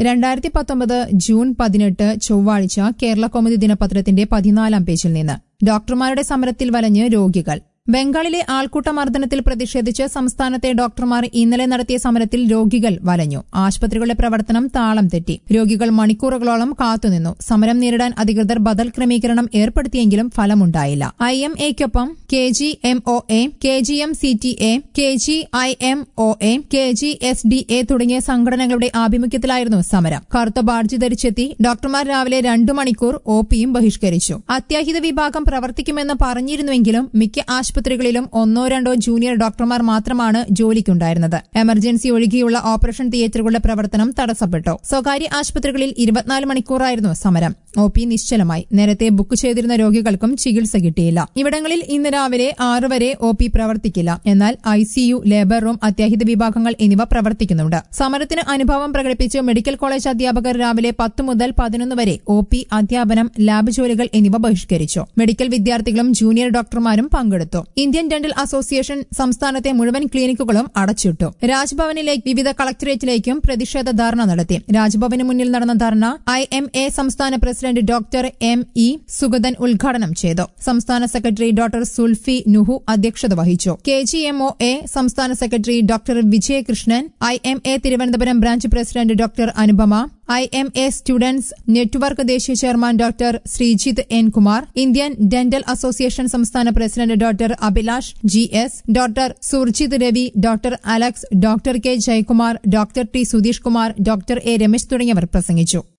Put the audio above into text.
രണ്ടായിരത്തി പത്തൊമ്പത് ജൂൺ പതിനെട്ട് ചൊവ്വാഴ്ച കേരള കൗമുദി ദിനപത്രത്തിന്റെ പതിനാലാം പേജിൽ നിന്ന് ഡോക്ടർമാരുടെ സമരത്തിൽ വലഞ്ഞ് രോഗികൾ ബംഗാളിലെ ആൾക്കൂട്ട മർദ്ദനത്തിൽ പ്രതിഷേധിച്ച് സംസ്ഥാനത്തെ ഡോക്ടർമാർ ഇന്നലെ നടത്തിയ സമരത്തിൽ രോഗികൾ വലഞ്ഞു ആശുപത്രികളുടെ പ്രവർത്തനം താളം തെറ്റി രോഗികൾ മണിക്കൂറുകളോളം കാത്തുനിന്നു സമരം നേരിടാൻ അധികൃതർ ബദൽ ക്രമീകരണം ഏർപ്പെടുത്തിയെങ്കിലും ഫലമുണ്ടായില്ല ഐ എം എക്കൊപ്പം K G M O A K G M C T A K G I M O A K G S D A തുടങ്ങിയ സംഘടനകളുടെ ആഭിമുഖ്യത്തിലായിരുന്നു സമരം കറുത്ത ബാഡ്ജ് ധരിച്ചെത്തി ഡോക്ടർമാർ രാവിലെ രണ്ടു മണിക്കൂർ ഒ പിയും ബഹിഷ്കരിച്ചു അത്യാഹിത വിഭാഗം പ്രവർത്തിക്കുമെന്ന് പറഞ്ഞിരുന്നുവെങ്കിലും മിക്ക ആശുപത്രികളിലും ഒന്നോ രണ്ടോ ജൂനിയർ ഡോക്ടർമാർ മാത്രമാണ് ജോലിക്കുണ്ടായിരുന്നത് എമർജൻസി ഒഴികെയുള്ള ഓപ്പറേഷൻ തിയേറ്ററുകളുടെ പ്രവർത്തനം തടസ്സപ്പെട്ടു സ്വകാര്യ ആശുപത്രികളിൽ ഇരുപത്തിനാല് മണിക്കൂറായിരുന്നു സമരം ഒ പി നിശ്ചലമായി നേരത്തെ ബുക്ക് ചെയ്തിരുന്ന രോഗികൾക്കും ചികിത്സ കിട്ടിയില്ല ഇവിടങ്ങളിൽ ഇന്ന് രാവിലെ ആറ് വരെ ഒ പി പ്രവർത്തിക്കില്ല എന്നാൽ ഐസിയു ലേബർ റൂം അത്യാഹിത വിഭാഗങ്ങൾ എന്നിവ പ്രവർത്തിക്കുന്നുണ്ട് സമരത്തിന് അനുഭവം പ്രകടിപ്പിച്ച് മെഡിക്കൽ കോളേജ് അധ്യാപകർ രാവിലെ പത്ത് മുതൽ പതിനൊന്ന് വരെ ഒ പി അധ്യാപനം ലാബ് ജോലികൾ എന്നിവ ബഹിഷ്കരിച്ചു മെഡിക്കൽ വിദ്യാർത്ഥികളും ജൂനിയർ ഡോക്ടർമാരും പങ്കെടുത്തു ഇന്ത്യൻ ഡെന്റൽ അസോസിയേഷൻ സംസ്ഥാനത്തെ മുഴുവൻ ക്ലിനിക്കുകളും അടച്ചിട്ടു രാജ്ഭവനിലേക്ക് വിവിധ കളക്ടറേറ്റിലേക്കും പ്രതിഷേധ ധർണ നടത്തി രാജ്ഭവന് മുന്നിൽ നടന്ന ധർണ ഐ എം എ സംസ്ഥാന president doctor M E Sugathan ഉദ്ഘാടനം ചെയ്തു സംസ്ഥാന സെക്രട്ടറി ഡോക്ടർ സുൽഫി നുഹു അധ്യക്ഷത വഹിച്ചു K G M O A സംസ്ഥാന secretary doctor Vijayakrishnan I M A Thiruvananthapuram branch president doctor Anupama I M A students network ദേശീയ chairman doctor Sreejith N Kumar Indian dental association സംസ്ഥാന president doctor Abhilash G S doctor Surjith Ravi doctor Alex doctor K Jayakumar doctor T Sudheesh Kumar doctor A Ramesh തുടങ്ങിയവർ പ്രസംഗിച്ചു